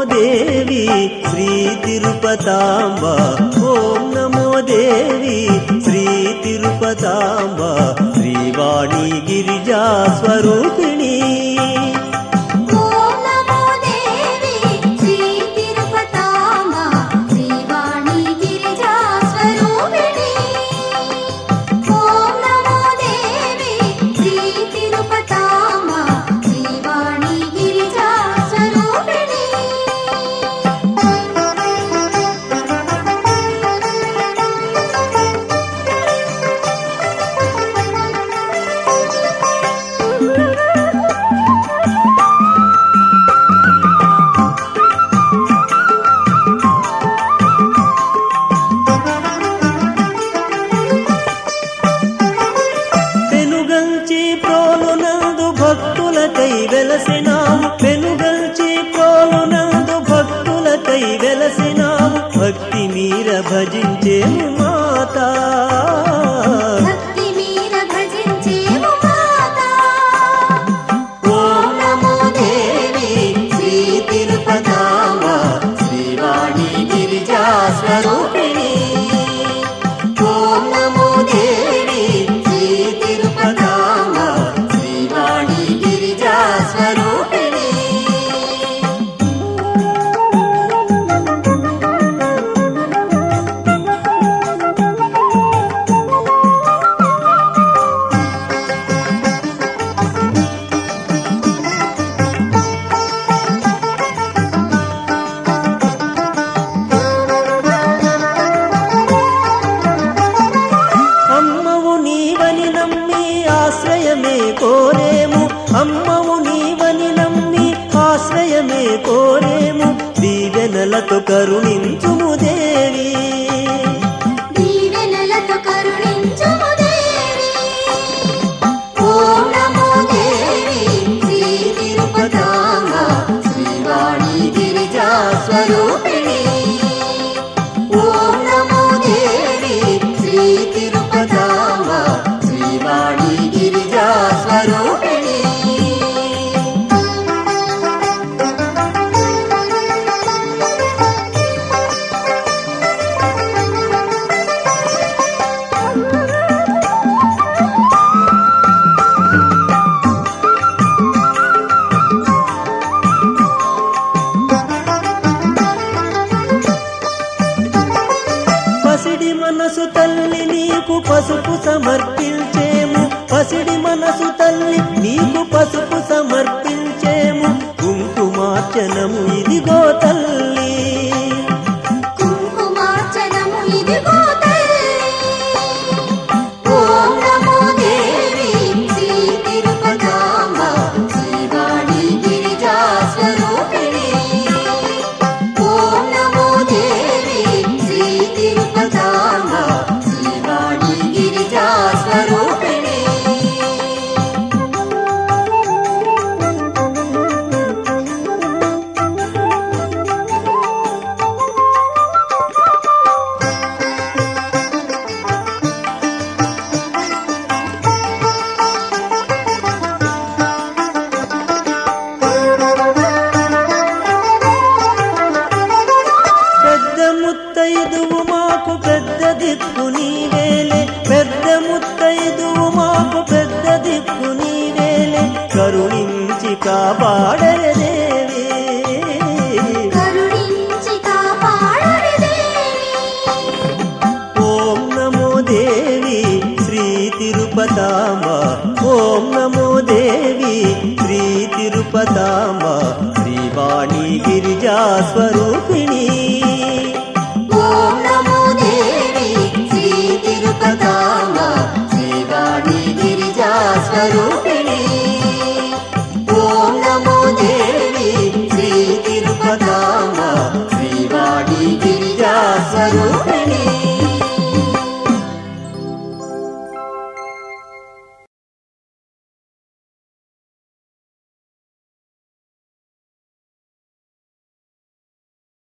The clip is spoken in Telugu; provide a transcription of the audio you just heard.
దేవి శ్రీ తిరుపతాంబ ఓం నమో దేవి శ్రీ తిరుపతాంబ శ్రీవాణి గిరిజా స్వరూపిణి ఓం నమో దేవి శ్రీ తిరుపతాంబ శ్రీవాణి గిరిజా స్వరూపిణి ఓం నమో దేవి శ్రీ తిరుపతాంబ శ్రీవాణి గిరిజా స్వరూపిణి పెనుగంచి ప్రోలునందు భక్తులకై వెలసినావు పెనుగంచి ప్రోలునందు భక్తులకై వెలసినావు భక్తి మీర భజించేము మాతా భక్తి మీర భజించేము మాతా ఓం నమో దేవి శ్రీ తిరుపతాంబ శ్రీవాణి గిరిజా స్వరూపిణి ఓం నమో దేవి శ్రీ తిరుపతాంబ శ్రీవాణి గిరిజా స్వరూపిణి అమ్మవు నీవని నమ్మి ఆశ్రయమే కోరేము అమ్మవు నీవని నమ్మి ఆశ్రయమే కోరేము దీవెనలతో కరుణించుము దేవి దీవెనలతో కరుణించుము దేవి ఓం నమో దేవి శ్రీ తిరుపతాంబ శ్రీవాణి గిరిజా స్వరూపిణి ఓం నమో దేవి శ్రీ తిరుపతాంబ శ్రీవాణి గిరిజా స్వరూపిణి పసిడి మనసు తల్లి నీకు పసుపు సమర్పించేము పసిడి మనసు తల్లి నీకు పసుపు సమర్పించేము కుంకుమార్చనము ఇదిగో తల్లి కుంకుమార్చనము ఇదిగో తల్లి ఓం నమో దేవి శ్రీ తిరుపతాంబ శ్రీవాణి గిరిజా స్వరూపిణి ఓం నమో దేవి శ్రీ తిరుపతాంబ శ్రీవాణి గిరిజా స్వరూపిణి పెద్ద ముత్తైదువు మాకు పెద్ద దిక్కు నీవేలే పెద్ద ముత్తైదువు మాకు పెద్ద దిక్కు నీవేలే కరుణించి కాపాడరే దేవి కరుణించి కాపాడవే దేవి ఓం నమో దేవి శ్రీ తిరుపతాంబ ఓం నమో దేవి శ్రీ తిరుపతాంబ శ్రీవాణి గిరిజా స్వరూపిణి ఓం నమో దేవి శ్రీ తిరుపతాంబ శ్రీవాణి గిరిజా స్వరూపిణి